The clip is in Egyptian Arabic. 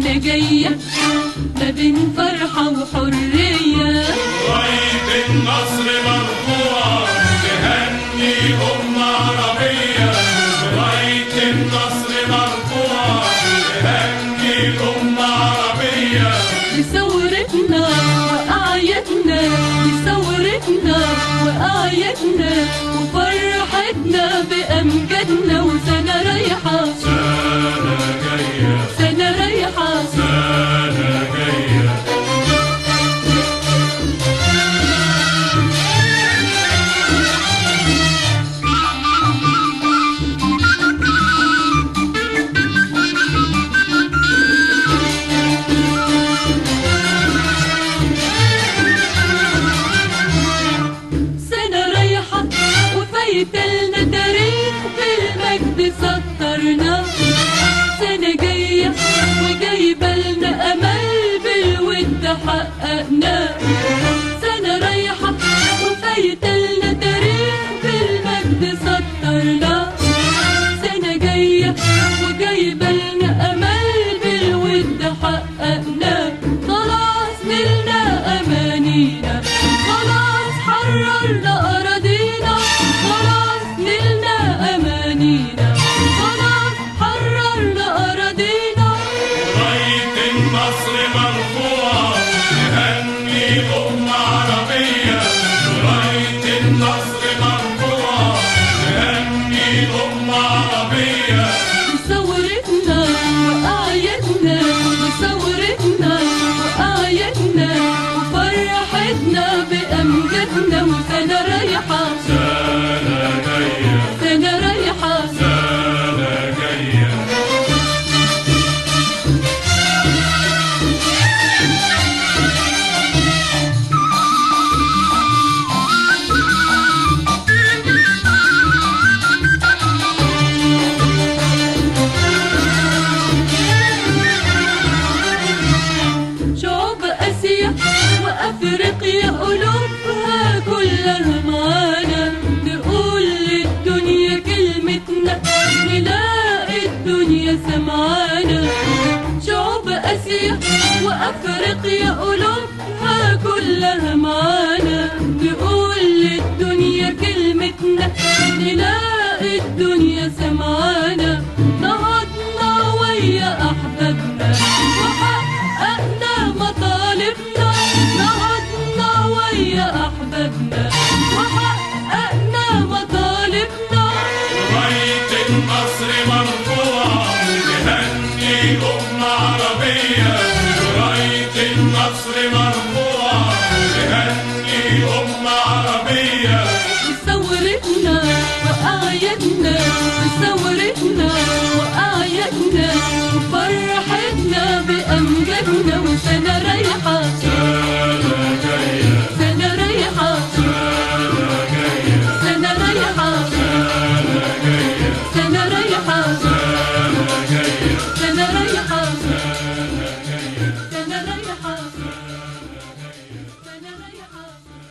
سنة جاية ما بين فرحة وحرية راية النصر مرفوعة تهني أمة عربية راية النصر مرفوعة تهني الأمة عربية لثورتنا وأعيادنا لثورتنا وأعيادنا وفرحتنا بأمجادنا وسنة رايحة سنة جاية سنة رايحة سنة جاية سنة رايحة وفايتلنا تاريخ بالمجد سطرنا سنة جاية وجايبة لنا أمل بالود حققنا سنة رايحة وفايتلنا تاريخ بالمجد سطرنا سنة جاية وجايبة لنا أمل بالود حققنا خلاص نلنا أمانينا خلاص حررنا أراضينا خلاص نلنا أمانينا خلاص حررنا أراضينا راية النصر مرفوعة تهني أمة عربية راية النصر مرفوعة تهني أمة عربية بثورتنا وأعيادنا بثورتنا وأعيادنا وفرحتنا بأمجادنا وسنة رايحة سنة جاية سنة رايحة سنة جاية شعوب آسيا وأفريقيا قلوبها كلها معانا نقول للدنيا كلمتنا نلاقي الدنيا سمعانا شعوب آسيا وأفريقيا قلوبها كلها معانا نقول للدنيا كلمتنا نلاقي الدنيا سمعانا نهضنا ويا أحبابنا وحققنا مطالبنا نهضنا ويا أحبابنا وحققنا مطالبنا راية النصر مرفوعة تهني أمة عربية راية النصر مرفوعة تهني أمة عربية بثورتنا وأعيادنا بثورتنا وأعيادنا وفرحتنا بأمجادنا وسنة رايحة سنة جاية سنة رايحة سنة جاية سنة رايحة سنة جاية سنة رايحة سنة جاية سنة رايحة سنة جاية سنة رايحة سنة رايحة